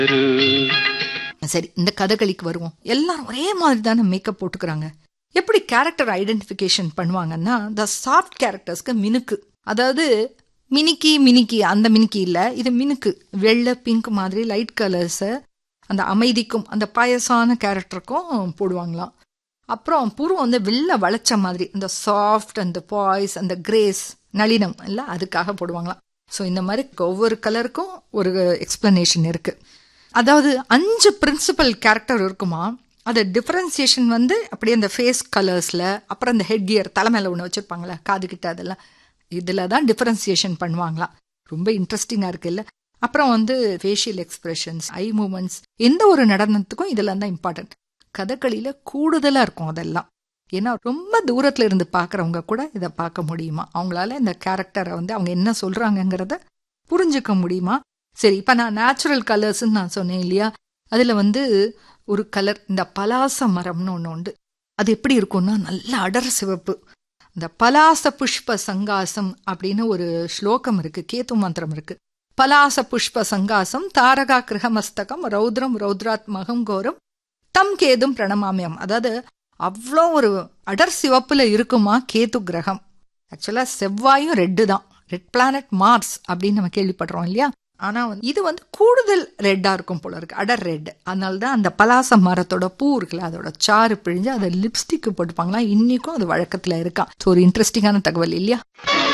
சரி இந்த கதகளிக்கு வருவோம் எல்லாரும் ஒரே மாதிரி தானே மேக்கப் போட்டுக்கிறாங்க எப்படி கேரக்டர் ஐடென்டிஃபிகேஷன் பண்ணுவாங்கன்னா த சாஃப்ட் கேரக்டர்ஸ்க்கு மினுக்கு அதாவது மினிக்கி மினிக்கி அந்த மினிக்கி இல்லை இது மினுக்கு வெள்ளை பிங்க் மாதிரி லைட் கலர்ஸை அந்த அமைதிக்கும் அந்த பாயசான கேரக்டருக்கும் போடுவாங்களாம் அப்புறம் புருவம் வந்து வெள்ளை வளைச்ச மாதிரி அந்த சாஃப்ட் அந்த பாய்ஸ் அந்த கிரேஸ் நளினம் இல்லை அதுக்காக போடுவாங்களாம் ஸோ இந்த மாதிரி ஒவ்வொரு கலருக்கும் ஒரு எக்ஸ்பிளனேஷன் இருக்கு அதாவது அஞ்சு பிரின்சிபல் கேரக்டர் இருக்குமா அது டிஃபரன்சியேஷன் வந்து அப்படியே அந்த ஃபேஸ் கலர்ஸில் அப்புறம் அந்த ஹெட் கியர் தலைமையில் ஒன்று வச்சுருப்பாங்களே காது கிட்ட அதெல்லாம் இதில் தான் டிஃபரன்சியேஷன் பண்ணுவாங்களாம் ரொம்ப இன்ட்ரெஸ்டிங்காக இருக்குல்ல அப்புறம் வந்து ஃபேஷியல் எக்ஸ்பிரஷன்ஸ் ஐ மூமெண்ட்ஸ் எந்த ஒரு நடனத்துக்கும் இதெல்லாம் தான் இம்பார்ட்டன்ட் கதகளியில் கூடுதலாக இருக்கும் அதெல்லாம் ஏன்னா ரொம்ப தூரத்தில் இருந்து பார்க்குறவங்க கூட இதை பார்க்க முடியுமா அவங்களால இந்த கேரக்டரை வந்து அவங்க என்ன சொல்கிறாங்கங்கிறத புரிஞ்சுக்க முடியுமா சரி இப்போ நான் நேச்சுரல் கலர்ஸ்ன்னு நான் சொன்னேன் இல்லையா அதில் வந்து ஒரு கலர் இந்த பலாச மரம்னு ஒன்று உண்டு அது எப்படி இருக்கும்னா நல்ல அடர் சிவப்பு இந்த பலாச புஷ்ப சங்காசம் அப்படின்னு ஒரு ஸ்லோகம் இருக்கு கேத்து மந்திரம் இருக்கு பலாச புஷ்ப சங்காசம் தாரகா கிரகமஸ்தகம் ரௌத்ரம் ரௌத்ராத் மகம் கோரம் தம் கேதும் பிரணமாமியம் அதாவது அவ்வளோ ஒரு அடர் சிவப்புல இருக்குமா கேத்து கிரகம் ஆக்சுவலா செவ்வாயும் ரெட்டு தான் ரெட் பிளானட் மார்ஸ் அப்படின்னு நம்ம கேள்விப்படுறோம் இல்லையா ஆனா வந்து இது வந்து கூடுதல் ரெட்டா இருக்கும் போல இருக்கு அடர் ரெட் அதனால தான் அந்த பலாச மரத்தோட பூ இருக்குல்ல அதோட சாறு பிழிஞ்சு அதை லிப்ஸ்டிக் போட்டுப்பாங்களா இன்னைக்கும் அது வழக்கத்துல இருக்கான் ஸோ ஒரு இன்ட்ரெஸ்டிங்கான தகவல் இல்லையா